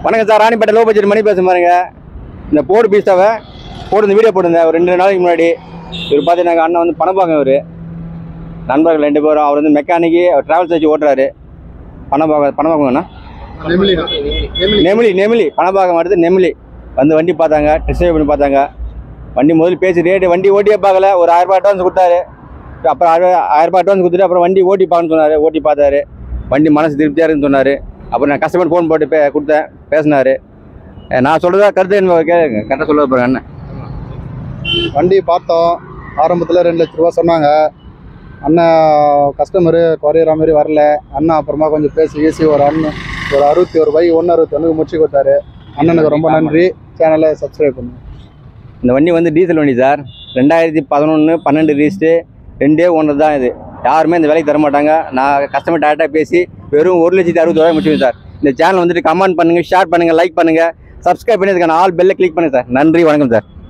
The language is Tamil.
வணக்கம் சார் ராணிப்பேட்டை லோ பட்ஜெட் மணி பேச பாருங்க இந்த போடு பீஸாவை போடு இந்த வீடியோ போட்டிருந்தேன் ஒரு ரெண்டு நாளைக்கு முன்னாடி இவர் பார்த்தீங்கன்னா அண்ணன் வந்து பணம் பார்க்க இவர் நண்பர்கள் ரெண்டு பேரும் அவர் வந்து மெக்கானிக்கு அவர் ட்ராவல்ஸ் வச்சு ஓட்டுறாரு பணம் பார்க்க பணம் பார்க்கணும்னா நெமிலினா நெமிலி நெமிலி நெமிலி பணம் பார்க்க மாட்டது நெமிலி வந்து வண்டி பார்த்தாங்க டெஸ்ட் பண்ணி பார்த்தாங்க வண்டி முதல்ல பேசி ரேட்டு வண்டி ஓட்டியே பார்க்கல ஒரு ஆயிரம் ரூபாய் அட்வான்ஸ் கொடுத்தாரு அப்புறம் ஆயிரம் ஆயிரம் ரூபாய் அட்வான்ஸ் கொடுத்துட்டு அப்புறம் வண்டி ஓட்டி பார்க்கணும்னு சொன்னார் ஓட்டி பார்த்தாரு வண்டி மனசு திருப்தியாக இருக்குன்னு சொன்னார் அப்புறம் நான் கஸ்டமர் ஃபோன் போட்டு பே கொடுத்தேன் பேசினார் நான் சொல்கிறதா கருத்து என்ன கேளுங்க கரெக்டாக சொல்ல போகிறேன் அண்ணன் வண்டி பார்த்தோம் ஆரம்பத்தில் ரெண்டு லட்ச ரூபா சொன்னாங்க அண்ணன் கஸ்டமரு குறையிற மாதிரி வரல அண்ணன் அப்புறமா கொஞ்சம் பேசி பேசி ஒரு அண்ணன் ஒரு அறுபத்தி ஒரு பை ஒன்று அறுபத்தி ஒன்றுக்கு முடிச்சு கொடுத்தாரு அண்ணனுக்கு ரொம்ப நன்றி சேனலை சப்ஸ்கிரைப் பண்ணுங்க இந்த வண்டி வந்து டீசல் வண்டி சார் ரெண்டாயிரத்தி பதினொன்று பன்னெண்டு ரீஸ்ட்டு ரெண்டே ஒன்று தான் இது யாருமே இந்த வேலைக்கு தர மாட்டாங்க நான் கஸ்டமர் டேரெக்டாக பேசி வெறும் ஒரு லட்சத்தி அறுபது முடிச்சுவேன் சார் இந்த சேனல் வந்துட்டு கமெண்ட் பண்ணுங்கள் ஷேர் பண்ணுங்கள் லைக் பண்ணுங்கள் சப்ஸ்கிரைப் பண்ணி அதுக்கான ஆல் பெல்லை கிளிக் பண்ணுங்கள் சார் நன்றி வணக்கம் சார்